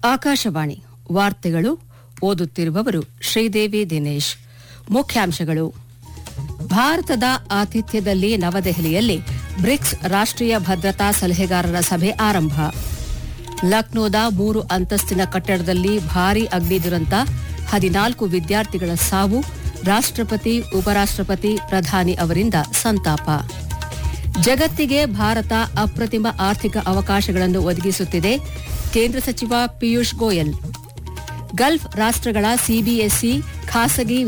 ಆಕಾಶವಾಣಿ ವಾರ್ತೆಗಳು ಓದುತ್ತಿರುವವರು ಶ್ರೀದೇವಿ ದಿನೇಶ್ ಮುಖ್ಯಾಂಶಗಳು ಭಾರತದ ಆತಿಥ್ಯದಲ್ಲಿ ನವದೆಹಲಿಯಲ್ಲಿ ಬ್ರಿಕ್ಸ್ ರಾಷ್ಟ್ರೀಯ ಭದ್ರತಾ ಸಲಹೆಗಾರರ ಸಭೆ ಆರಂಭ ಲಕ್ನೋದ ಮೂರು ಅಂತಸ್ತಿನ ಕಟ್ಟಡದಲ್ಲಿ ಭಾರೀ ಅಗ್ನಿ ದುರಂತ ಹದಿನಾಲ್ಕು ವಿದ್ಯಾರ್ಥಿಗಳ ಸಾವು ರಾಷ್ಟ್ರಪತಿ ಉಪರಾಷ್ಟ್ರಪತಿ ಪ್ರಧಾನಿ ಅವರಿಂದ ಸಂತಾಪ ಜಗತ್ತಿಗೆ ಭಾರತ ಅಪ್ರತಿಮ ಆರ್ಥಿಕ ಅವಕಾಶಗಳನ್ನು ಒದಗಿಸುತ್ತಿದೆ ಕೇಂದ್ರ ಸಚಿವ ಪಿಯೂಷ್ ಗೋಯಲ್ ಗಲ್ಫ್ ರಾಷ್ಟ್ರಗಳ ಸಿಬಿಎಸ್ಇ ಖಾಸಗಿ